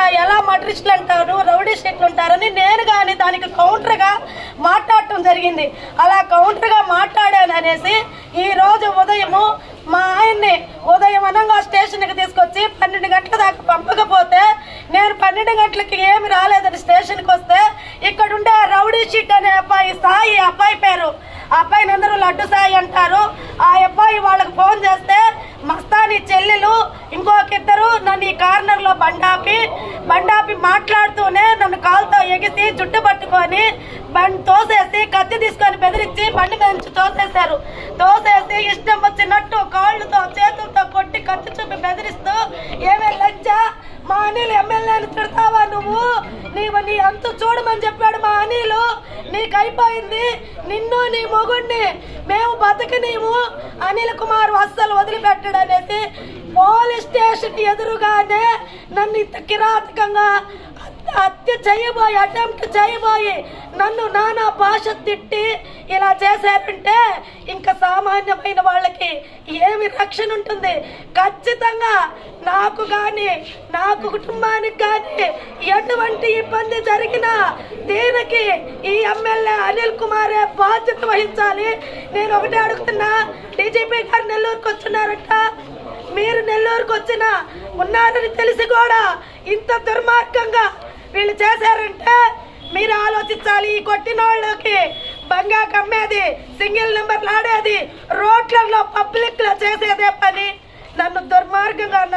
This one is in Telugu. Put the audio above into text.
ఎలా మటరిస్టులు అంటారు రౌడీ స్టేట్లు ఉంటారని నేను కానీ దానికి కౌంటర్గా మాట్లాడటం జరిగింది అలా కౌంటర్గా మాట్లాడాను అనేసి ఈ రోజు ఉదయము మా ఆయన్ని ఉదయం అనంగా స్టేషన్కి తీసుకొచ్చి పన్నెండు గంటల దాకా పంపకపోతే నేను పన్నెండు గంటలకి ఏమి రాలేదని స్టేషన్కి వస్తే ఇక్కడ ఉండే రౌడీ షీట్ అనే అబ్బాయి సాయి అబ్బాయి పేరు ఆ అబ్బాయిని అందరూ లడ్డు సాయి అంటారు ఆ అబ్బాయి వాళ్ళకి ఫోన్ చేస్తే మస్తాని చెల్లెలు ఇంకొక ఇద్దరు నన్ను ఈ కార్నర్ లో బండాపి బండాపి మాట్లాడుతూనే నన్ను కాలుతో ఎగిసి జుట్టు పట్టుకొని బండి తోసేసి కత్తి తీసుకొని బెదిరించి బండి మీద నుంచి తోసేశారు తోసేసి ఇష్టం వచ్చినట్టు కాళ్ళతో చేతులతో కొట్టి కత్తి చూపి బెదిరిస్తూ ఏమే లంచ మా అనిల్ ఎమ్మెల్యేని తిడతావా నువ్వు నీవు నీ అంతు చూడమని చెప్పాడు మా అనిలు నీకు అయిపోయింది నిన్ను నీ మొగుడిని మేము బతకనీము అనిల్ కుమార్ అస్సలు వదిలిపెట్టడు అనేసి పోలీస్ స్టేషన్ ఎదురుగానే నన్ను ఇంత కిరాతకంగా హత్య చేయబోయి అటెంప్ట్ చేయబోయి నన్ను నానా భాష తిట్టి ఇలా చేశారంటే ఇంకా సామాన్యమైన వాళ్ళకి ఏమి రక్షణ ఉంటుంది ఖచ్చితంగా నాకు కానీ నాకు కుటుంబానికి కానీ ఎటువంటి ఇబ్బంది జరిగినా దీనికి ఈ ఎమ్మెల్యే అనిల్ కుమారే బాధ్యత వహించాలి నేను ఒకటే అడుగుతున్నా డీజీపీ గారు నెల్లూరుకు వచ్చినారట మీరు నెల్లూరుకు వచ్చిన ఉన్నారని తెలిసి కూడా ఇంత దుర్మార్గంగా వీళ్ళు చేశారంటే మీరు ఆలోచించాలి ఈ కొట్టిన వాళ్ళకి బంగా కమ్మేది సింగిల్ నెంబర్లు ఆడేది రోడ్లలో పబ్లిక్ లో చేసేదే పని నన్ను దుర్మార్గంగా